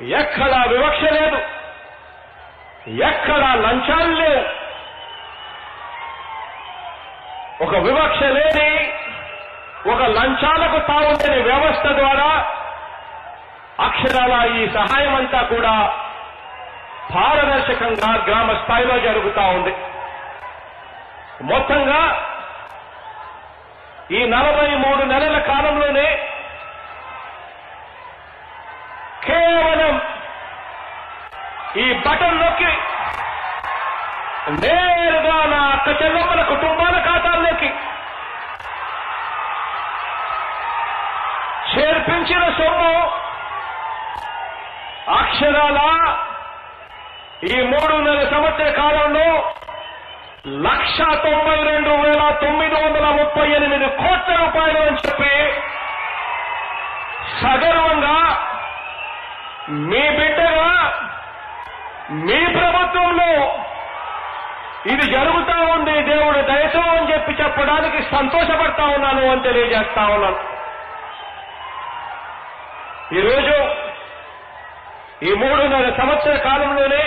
ఎక్కడా వివక్ష లేదు ఎక్కడా లంచాలు లేవు ఒక వివక్ష లేని ఒక లంచాలకు తావుండని వ్యవస్థ ద్వారా అక్షరాల ఈ సహాయం అంతా కూడా పారదర్శకంగా గ్రామ స్థాయిలో జరుగుతా ఉంది మొత్తంగా ఈ నలభై మూడు నెలల కాలంలోనే కేవలం ఈ బటన్ నొక్కి నేరుగా నా అక్క చెల్లమ్మల కుటుంబాల ఖాతాల్లోకి చేర్పించిన సొమ్ము అక్షరాల ఈ మూడున్నర సంవత్సర కాలంలో లక్ష తొంభై రెండు వేల తొమ్మిది వందల ముప్పై ఎనిమిది కోట్ల రూపాయలు అని చెప్పి సగర్వంగా మీ బిడ్డగా మీ ప్రభుత్వంలో ఇది జరుగుతా ఉంది దేవుడు దయతో అని చెప్పి చెప్పడానికి సంతోషపడతా ఉన్నాను అని తెలియజేస్తా ఉన్నాను ఈరోజు ఈ మూడున్నర సంవత్సర కాలంలోనే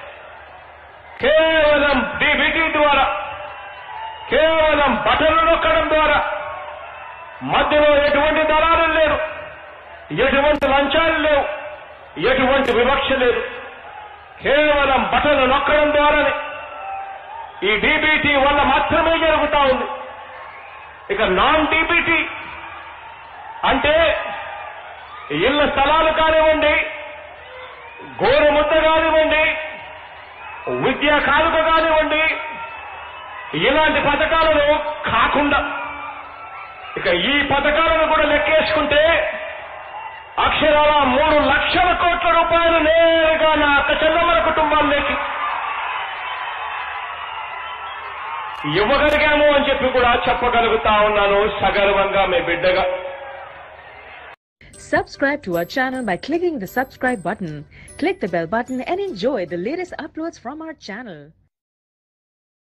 కేవలం డిబిటీ ద్వారా కేవలం బటన్లు నొక్కడం ద్వారా మధ్యలో ఎటువంటి దళాలు లేరు ఎటువంటి లంచాలు లేవు ఎటువంటి వివక్ష లేదు కేవలం బటన్లు నొక్కడం ద్వారానే ఈ డీబీటీ వల్ల మాత్రమే జరుగుతా ఉంది ఇక నాన్ డీబీటీ అంటే ఇళ్ల స్థలాలు కానివ్వండి గోరుముద్ద కానివ్వండి విద్యా కానుక కానివ్వండి ఇలాంటి పథకాలను కాకుండా ఇక ఈ పథకాలను కూడా లెక్కేసుకుంటే అక్షరాల మూడు లక్షల కోట్ల రూపాయలు నేరుగా నా అక్క చెల్లమ్మల కుటుంబాల్లోకి ఇవ్వగలిగాము అని చెప్పి కూడా చెప్పగలుగుతా ఉన్నాను సగర్వంగా మీ బిడ్డగా Subscribe to our channel by clicking the subscribe button. Click the bell button and enjoy the latest uploads from our channel.